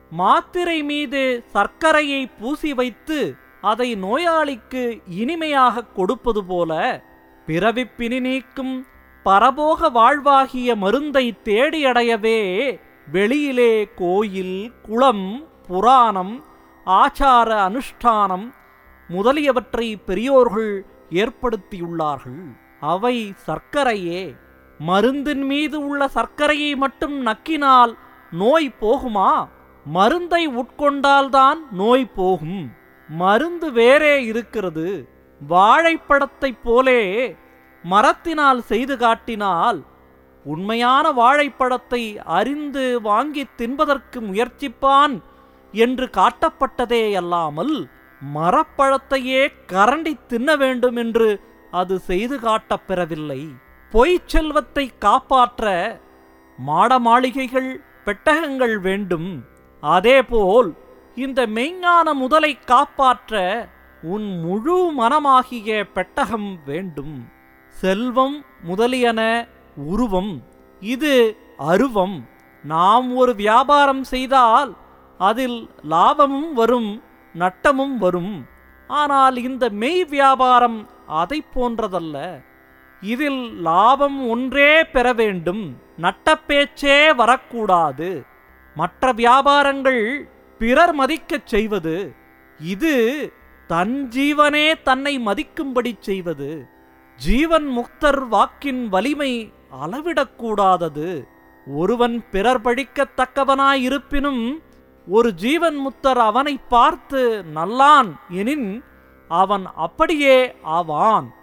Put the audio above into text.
மாத்திரை மீது சர்க்கரையை பூசி வைத்து அதை நோயாளிக்கு இனிமையாக கொடுப்பது போல பிறவிப்பினி நீக்கும் பரபோக வாழ்வாகிய மருந்தை தேடி அடையவே வெளியிலே கோயில் குளம் புராணம் ஆச்சார அனுஷ்டானம் முதலியவற்றை பெரியோர்கள் ஏற்படுத்தியுள்ளார்கள் அவை சர்க்கரையே மருந்தின் மீது உள்ள சர்க்கரையை மட்டும் நக்கினால் நோய் போகுமா மருந்தை உட்கொண்டால்தான் நோய் போகும் மருந்து வேறே இருக்கிறது வாழைப்பழத்தைப் போலே மரத்தினால் செய்து காட்டினால் உண்மையான வாழைப்பழத்தை அறிந்து வாங்கி தின்பதற்கு முயற்சிப்பான் என்று காட்டப்பட்டதே அல்லாமல் மரப்பழத்தையே கரண்டி தின்ன வேண்டும் என்று அது செய்து காட்டப் பெறவில்லை பொய்ச் செல்வத்தை காப்பாற்ற மாட மாளிகைகள் பெட்டகங்கள் வேண்டும் அதேபோல் இந்த மெய்ஞான முதலை காப்பாற்ற உன் முழு மனமாகிய பெட்டகம் வேண்டும் செல்வம் முதலியன உருவம் இது அருவம் நாம் ஒரு வியாபாரம் செய்தால் அதில் லாபமும் வரும் நட்டமும் வரும் ஆனால் இந்த மெய் வியாபாரம் அதை போன்றதல்ல இதில் லாபம் ஒன்றே பெற வேண்டும் நட்டப்பேச்சே வரக்கூடாது மற்ற வியாபாரங்கள் பிறர் மதிக்கச் செய்வது இது தன் ஜீவனே தன்னை மதிக்கும்படி செய்வது ஜீவன் முக்தர் வாக்கின் வலிமை அளவிடக்கூடாதது ஒருவன் பிறர் படிக்கத்தக்கவனாயிருப்பினும் ஒரு ஜீவன் முத்தர் அவனை பார்த்து நல்லான் எனின் அவன் அப்படியே ஆவான்